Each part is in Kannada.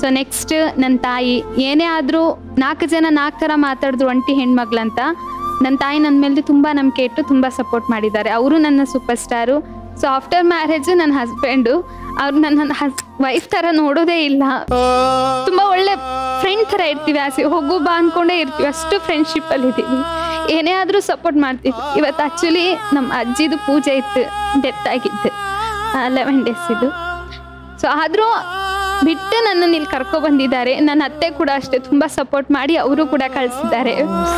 ನೆಕ್ಸ್ಟ್ ನನ್ನ ತಾಯಿ ಏನೇ ಆದರೂ ನಾಲ್ಕು ಜನ ನಾಲ್ಕು ಥರ ಮಾತಾಡಿದ್ರು ಒಂಟಿ ಹೆಣ್ಮಗ್ಳಂತ ನನ್ನ ತಾಯಿ ನನ್ನ ಮೇಲೆ ತುಂಬ ನಂಬಿಕೆ ಇಟ್ಟು ತುಂಬ ಸಪೋರ್ಟ್ ಮಾಡಿದ್ದಾರೆ ಅವರು ನನ್ನ super star so after marriage ನನ್ನ ಹಸ್ಬೆಂಡು ಅವ್ರು ನನ್ನ ಹಸ್ ವೈಫ್ ಥರ ನೋಡೋದೇ ಇಲ್ಲ ತುಂಬ ಒಳ್ಳೆ ಫ್ರೆಂಡ್ ಥರ ಇರ್ತೀವಿ ಆಸೆ ಹೋಗು ಬಾ ಅಂದ್ಕೊಂಡೇ ಇರ್ತೀವಿ ಅಷ್ಟು ಫ್ರೆಂಡ್ಶಿಪ್ಪಲ್ಲಿ ಇದ್ದೀವಿ ಏನೇ ಆದರೂ ಸಪೋರ್ಟ್ ಮಾಡ್ತೀವಿ ಇವತ್ತು ಆ್ಯಕ್ಚುಲಿ ನಮ್ಮ ಅಜ್ಜಿದು ಪೂಜೆ ಇತ್ತು ಡೆತ್ ಆಗಿತ್ತು ಲೆವೆನ್ ಡೇಸ್ ಇದು ಸೊ ಆದರೂ ಬಿಟ್ಟು ನನ್ನನ್ನು ಇಲ್ಲಿ ಕರ್ಕೊ ಬಂದಿದ್ದಾರೆ ನನ್ನ ಅತ್ತೆ ಕೂಡ ಅಷ್ಟೇ ತುಂಬ ಸಪೋರ್ಟ್ ಮಾಡಿ ಅವರು ಕೂಡ ಕಳಿಸಿದ್ದಾರೆ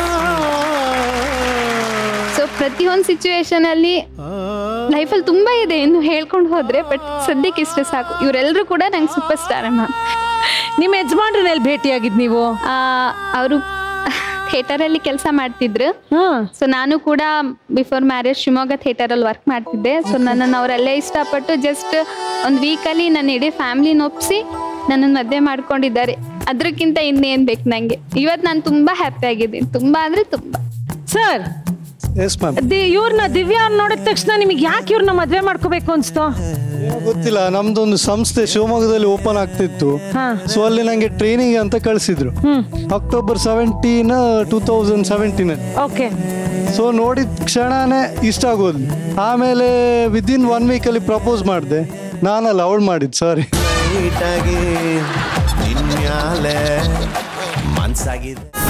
ಸೊ ಪ್ರತಿಯೊಂದು ಸಿಚುವೇಶನಲ್ಲಿ ಲೈಫಲ್ಲಿ ತುಂಬ ಇದೆ ಇನ್ನು ಹೇಳ್ಕೊಂಡು ಹೋದ್ರೆ ಬಟ್ ಸದ್ಯಕ್ಕೆ ಇಷ್ಟು ಸಾಕು ಇವರೆಲ್ಲರೂ ಕೂಡ ನಂಗೆ ಸೂಪರ್ ಸ್ಟಾರ್ ಅಮ್ಮ ನಿಮ್ಮ ಯಜಮಾನ್ರನ್ನೆಲ್ಲಿ ಭೇಟಿಯಾಗಿದ್ ನೀವು ಅವರು ಥಿಯೇಟರಲ್ಲಿ ಕೆಲಸ ಮಾಡ್ತಿದ್ರು ಹಾ ಸೊ ನಾನು ಕೂಡ ಬಿಫೋರ್ ಮ್ಯಾರೇಜ್ ಶಿವಮೊಗ್ಗ ಥಿಯೇಟರಲ್ಲಿ ವರ್ಕ್ ಮಾಡ್ತಿದ್ದೆ ಸೊ ನನ್ನನ್ನು ಅವರೆಲ್ಲೇ ಇಷ್ಟಪಟ್ಟು ಜಸ್ಟ್ ಒಂದು ವೀಕಲ್ಲಿ ನನ್ನ ಇಡೀ ಫ್ಯಾಮ್ಲಿನ ಒಪ್ಪಿಸಿ ನನ್ನನ್ನು ಮದುವೆ ಮಾಡ್ಕೊಂಡಿದ್ದಾರೆ ಅದಕ್ಕಿಂತ ಇನ್ನೇನು ಬೇಕು ನನಗೆ ಇವತ್ತು ನಾನು ತುಂಬ ಹ್ಯಾಪಿ ಆಗಿದ್ದೀನಿ ತುಂಬ ಅಂದರೆ ತುಂಬ ಸರ್ ಎಸ್ ಮ್ಯಾಮ್ ಇವ್ರನ್ನ ದಿವ್ಯಾ ಅವ್ರ್ನ ನೋಡಿದ ತಕ್ಷಣ ನಿಮಗೆ ಯಾಕೆ ಇವ್ರನ್ನ ಮದ್ವೆ ಮಾಡ್ಕೋಬೇಕು ಅನ್ಸ್ತು ಗೊತ್ತಿಲ್ಲ ನಮ್ದೊಂದು ಸಂಸ್ಥೆ ಶಿವಮೊಗ್ಗದಲ್ಲಿ ಓಪನ್ ಆಗ್ತಿತ್ತು ಹಾ. ಸೊ ಅಲ್ಲಿ ನಂಗೆ ಟ್ರೈನಿಂಗ್ ಅಂತ ಕಳಿಸಿದ್ರು October seventeen two thousand seventeen okay so ನೋಡಿದ ಕ್ಷಣನೇ ಇಷ್ಟ ಆಗೋದು ಆಮೇಲೆ ವಿದಿನ್ ಒನ್ ವೀಕಲ್ಲಿ ಪ್ರಪೋಸ್ ಮಾಡಿದೆ ನಾನಲ್ಲ ಅವಳು ಮಾಡಿದ್ದು ಸಾರಿ ನೀಟಾಗಿ ನಿನ್ಯಾಲೆ ಮನ್ಸಾಗಿದೆ